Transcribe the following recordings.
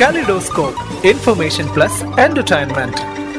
Kaleidoscope, information plus entertainment.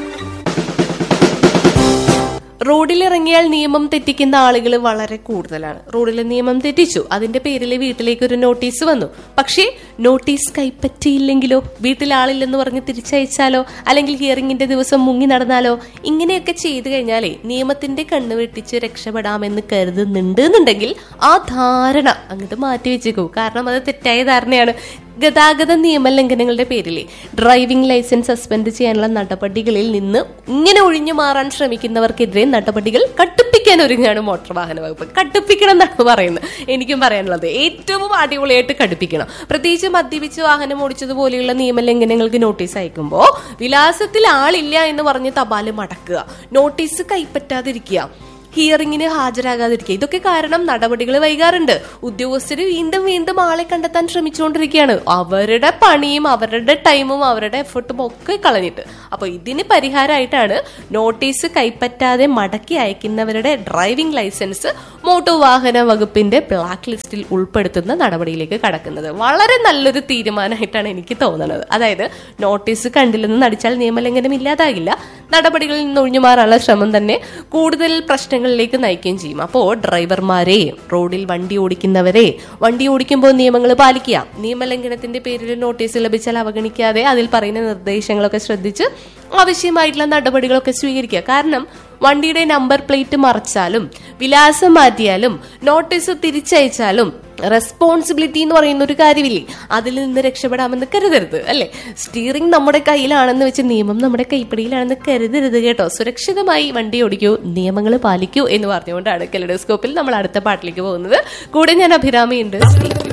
റോഡിലിറങ്ങിയാൽ നിയമം തെറ്റിക്കുന്ന ആളുകൾ വളരെ കൂടുതലാണ് റോഡിൽ നിയമം തെറ്റിച്ചു അതിന്റെ പേരിൽ വീട്ടിലേക്ക് ഒരു നോട്ടീസ് വന്നു പക്ഷേ നോട്ടീസ് കൈപ്പറ്റിയില്ലെങ്കിലോ വീട്ടിൽ ആളില്ലെന്ന് പറഞ്ഞ് തിരിച്ചയച്ചാലോ അല്ലെങ്കിൽ ഹിയറിംഗിന്റെ ദിവസം മുങ്ങി നടന്നാലോ ഇങ്ങനെയൊക്കെ ചെയ്തു കഴിഞ്ഞാലേ നിയമത്തിന്റെ കണ്ണ് വെട്ടിച്ച് രക്ഷപ്പെടാമെന്ന് കരുതുന്നുണ്ട് എന്നുണ്ടെങ്കിൽ ആ ധാരണ അങ്ങോട്ട് മാറ്റി വെച്ചേക്കൂ കാരണം അത് തെറ്റായ ധാരണയാണ് ഗതാഗത നിയമലംഘനങ്ങളുടെ പേരിൽ ഡ്രൈവിംഗ് ലൈസൻസ് സസ്പെൻഡ് ചെയ്യാനുള്ള നടപടികളിൽ നിന്ന് ഇങ്ങനെ ഒഴിഞ്ഞു മാറാൻ ശ്രമിക്കുന്നവർക്കെതിരെ നടപടികൾ കടുപ്പിക്കാൻ ഒരുങ്ങാണ് മോട്ടോർ വാഹന വകുപ്പ് കടുപ്പിക്കണം എന്നാണ് പറയുന്നത് എനിക്കും പറയാനുള്ളത് ഏറ്റവും അടിപൊളിയായിട്ട് കടുപ്പിക്കണം പ്രത്യേകിച്ച് മദ്യപിച്ച് വാഹനം ഓടിച്ചതുപോലെയുള്ള നിയമലംഘനങ്ങൾക്ക് നോട്ടീസ് അയക്കുമ്പോൾ വിലാസത്തിൽ ആളില്ല എന്ന് പറഞ്ഞ് തപാല് മടക്കുക നോട്ടീസ് കൈപ്പറ്റാതിരിക്കുക ഹിയറിംഗിന് ഹാജരാകാതിരിക്കുക ഇതൊക്കെ കാരണം നടപടികൾ വൈകാറുണ്ട് ഉദ്യോഗസ്ഥർ വീണ്ടും വീണ്ടും ആളെ കണ്ടെത്താൻ ശ്രമിച്ചുകൊണ്ടിരിക്കുകയാണ് അവരുടെ പണിയും അവരുടെ ടൈമും അവരുടെ എഫർട്ടും ഒക്കെ കളഞ്ഞിട്ട് അപ്പൊ ഇതിന് പരിഹാരമായിട്ടാണ് നോട്ടീസ് കൈപ്പറ്റാതെ മടക്കി അയക്കുന്നവരുടെ ഡ്രൈവിംഗ് ലൈസൻസ് മോട്ടോർ വാഹന വകുപ്പിന്റെ ബ്ലാക്ക് ലിസ്റ്റിൽ ഉൾപ്പെടുത്തുന്ന നടപടിയിലേക്ക് കടക്കുന്നത് വളരെ നല്ലൊരു തീരുമാനമായിട്ടാണ് എനിക്ക് തോന്നുന്നത് അതായത് നോട്ടീസ് കണ്ടില്ലെന്ന് നടിച്ചാൽ നിയമലംഘനം ഇല്ലാതാകില്ല നടപടികളിൽ നിന്ന് ഒഴിഞ്ഞു മാറാനുള്ള ശ്രമം തന്നെ കൂടുതൽ പ്രശ്നങ്ങളിലേക്ക് നയിക്കുകയും ചെയ്യും അപ്പോൾ ഡ്രൈവർമാരെ റോഡിൽ വണ്ടി ഓടിക്കുന്നവരെ വണ്ടി ഓടിക്കുമ്പോൾ നിയമങ്ങൾ പാലിക്കുക നിയമലംഘനത്തിന്റെ പേരിൽ നോട്ടീസ് ലഭിച്ചാൽ അവഗണിക്കാതെ അതിൽ പറയുന്ന നിർദ്ദേശങ്ങളൊക്കെ ശ്രദ്ധിച്ച് ആവശ്യമായിട്ടുള്ള നടപടികളൊക്കെ സ്വീകരിക്കുക കാരണം വണ്ടിയുടെ നമ്പർ പ്ലേറ്റ് മറച്ചാലും വിലാസം മാറ്റിയാലും നോട്ടീസ് തിരിച്ചയച്ചാലും റെസ്പോൺസിബിലിറ്റി എന്ന് പറയുന്ന ഒരു കാര്യമില്ലേ അതിൽ നിന്ന് രക്ഷപ്പെടാമെന്ന് കരുതരുത് അല്ലെ സ്റ്റിയറിംഗ് നമ്മുടെ കയ്യിലാണെന്ന് വെച്ച് നിയമം നമ്മുടെ കൈപ്പിടിയിലാണെന്ന് കരുതരുത് കേട്ടോ സുരക്ഷിതമായി വണ്ടി ഓടിക്കൂ നിയമങ്ങൾ പാലിക്കൂ എന്ന് പറഞ്ഞുകൊണ്ടാണ് കെലഡോസ്കോപ്പിൽ നമ്മൾ അടുത്ത പാട്ടിലേക്ക് പോകുന്നത് കൂടെ ഞാൻ അഭിരാമിയുണ്ട് Stay tuned.